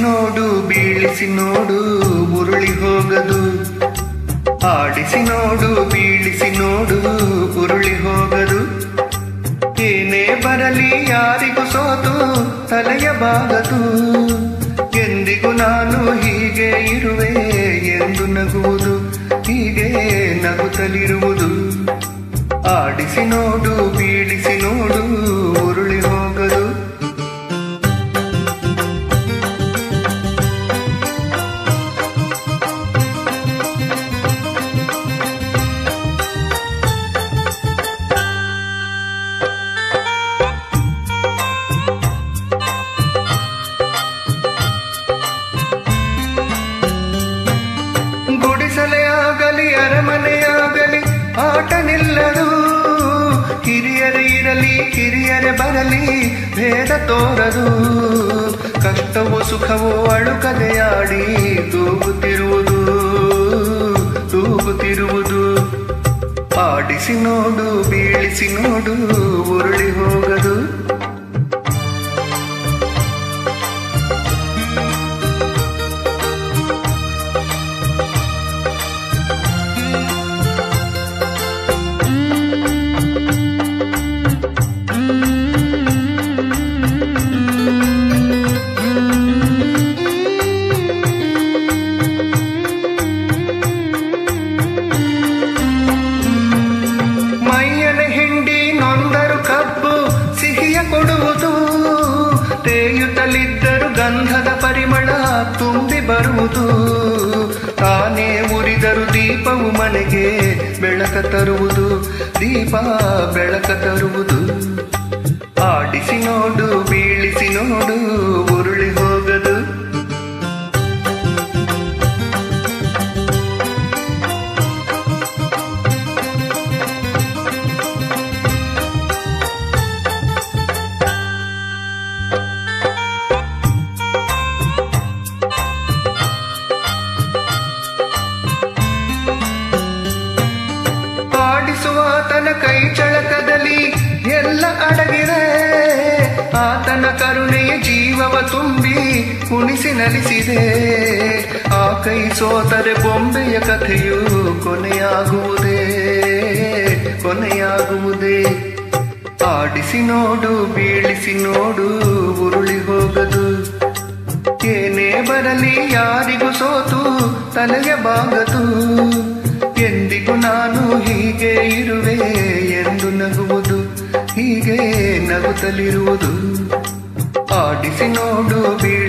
ನೋಡು ಬೀಳಿಸಿ ನೋಡು ಉರುಳಿ ಹೋಗದು ಆಡಿಸಿ ನೋಡು ಬೀಳಿಸಿ ನೋಡು ಉರುಳಿ ಹೋಗದು ಏನೇ ಬರಲಿ ಯಾರಿಗೂ ಸೋತು ತಲೆಯ ಬಾಗದು ಎಂದಿಗೂ ನಾನು ಹೀಗೆ ಇರುವೆ ಎಂದು ನಗುವುದು ಹೀಗೆ ನಗುತ್ತಲಿರುವುದು ಆಡಿಸಿ ನೋಡು ಬೀಳಿಸಿ ನೋಡು ಉರುಳಿ ಹೋಗದು ಗುಡಿಸಲೇ ಆಗಲಿ ಅರಮನೆಯಾಗಲಿ ಆಟ ನಿಲ್ಲದು ಹಿರಿಯರೇ ಇರಲಿ ಕಿರಿಯರೇ ಬರಲಿ ಭೇದ ತೋರದು ಕಷ್ಟವೋ ಸುಖವೋ ಅಳುಕದೆ ಆಡಿ ತೂಗುತ್ತಿರುವುದು ತೂಗುತ್ತಿರುವುದು ಆಡಿಸಿ ನೋಡು ಬೀಳಿಸಿ ನೋಡು ಉರುಳಿ ಹೋಗದು ಮೈಯನ ಹಿಂಡಿ ನೊಂದರು ಕಬ್ಬು ಸಿಹಿಯ ಕೊಡುವುದು ತೇಯುತ್ತಲಿದ್ದರು ಗಂಧದ ಪರಿಮಳ ತುಂಬಿ ಬರುವುದು ತಾನೇ ಉರಿದರು ದೀಪವು ಮನೆಗೆ ಬೆಳಕ ತರುವುದು ದೀಪ ಬೆಳಕ ತರುವುದು ಆಡಿಸಿ ನೋಡು ಬೀಳಿಸಿ ನೋಡು ಉರುಳಿ ಹೋಗದು ಆಡಿಸುವ ಆತನ ಕೈ ಚಳಕದಲ್ಲಿ ಎಲ್ಲ ಅಡಗಿದೆ ಆತನ ಕರುಣೆಯ ಜೀವವ ತುಂಬಿ ಕುಣಿಸಿ ನಲಿಸಿದೆ ಆ ಕೈ ಸೋತರೆ ಬೊಂಬೆಯ ಕಥೆಯು ಕೊನೆಯಾಗುವುದೇ ಕೊನೆಯಾಗುವುದೇ ಆಡಿಸಿ ನೋಡು ಬೀಳಿಸಿ ನೋಡು ಉರುಳಿ ಹೋಗದು ಏನೇ ಬರಲಿ ಯಾರಿಗೂ ಸೋತು ತಲೆಗೆ ಬಾಗದು ಎಂದಿಗೂ ನಾನು ಹೀಗೆ ಇರುವೆ ಎಂದು ನಗುವುದು ಹೀಗೆ ನಗುತ್ತಲಿರುವುದು ಆಡಿಸಿ ನೋಡು ಬೀಳಿಸಿ